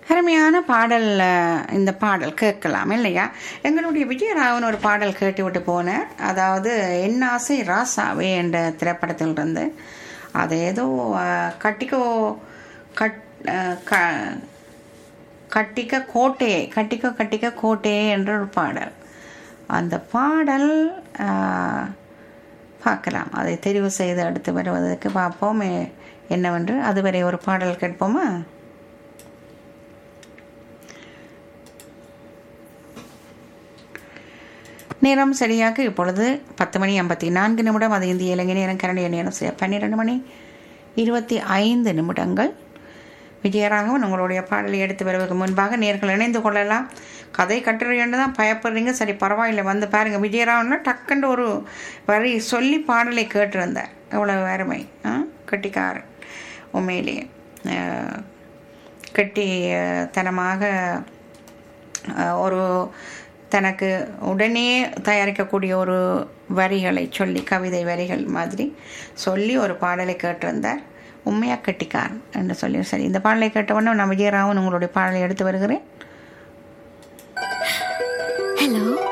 அருமையான பாடல் அஹ், இந்த பாடல் கேட்கலாம் இல்லையா எங்களுடைய விஜயராவன் ஒரு பாடல் கேட்டு விட்டு போனேன் அதாவது என் ஆசை ராசாவே என்ற திரைப்படத்தில் இருந்து அது ஏதோ அஹ், கட்டிக்கோ கட் அஹ், க கட்டிக்க கோட்டையை கட்டிக்க கட்டிக்க கோட்டையை என்ற ஒரு பாடல் அந்த பாடல் ஆஹ், பார்க்கலாம் அதை தெரிவு செய்து அடுத்து வருவதற்கு பார்ப்போம் எ- என்னவென்று அதுவரை ஒரு பாடல் கேட்போமா நேரம் சரியாக இப்பொழுது பத்து மணி ஐம்பத்தி நான்கு நிமிடம் அது இந்திய இலங்கை நேரம் கனடிய நேரம் சரியா பன்னிரெண்டு மணி இருபத்தி ஐந்து நிமிடங்கள் விஜயராகவன் உங்களுடைய பாடலை எடுத்து வருவதற்கு முன்பாக நேர்கள் இணைந்து கொள்ளலாம் கதை கட்டுரைன்னு தான் பயப்படுறீங்க சரி பரவாயில்லை வந்து பாருங்கள் விஜயராகவன் டக்குன்னு ஒரு வரி சொல்லி பாடலை கேட்டிருந்தார் எவ்வளோ அருமை ஆ கட்டிக்காரன் உண்மையிலேயே அஹ், கெட்டித்தனமாக அஹ், ஒரு தனக்கு உடனே தயாரிக்கக்கூடிய ஒரு வரிகளை சொல்லி கவிதை வரிகள் மாதிரி சொல்லி ஒரு பாடலை கேட்டிருந்தார் உண்மையாக கட்டிக்காரன் என்று சொல்லி சரி இந்த பாடலை கேட்டவுடனே நான் விஜயராமன் உங்களுடைய பாடலை எடுத்து வருகிறேன் ஹலோ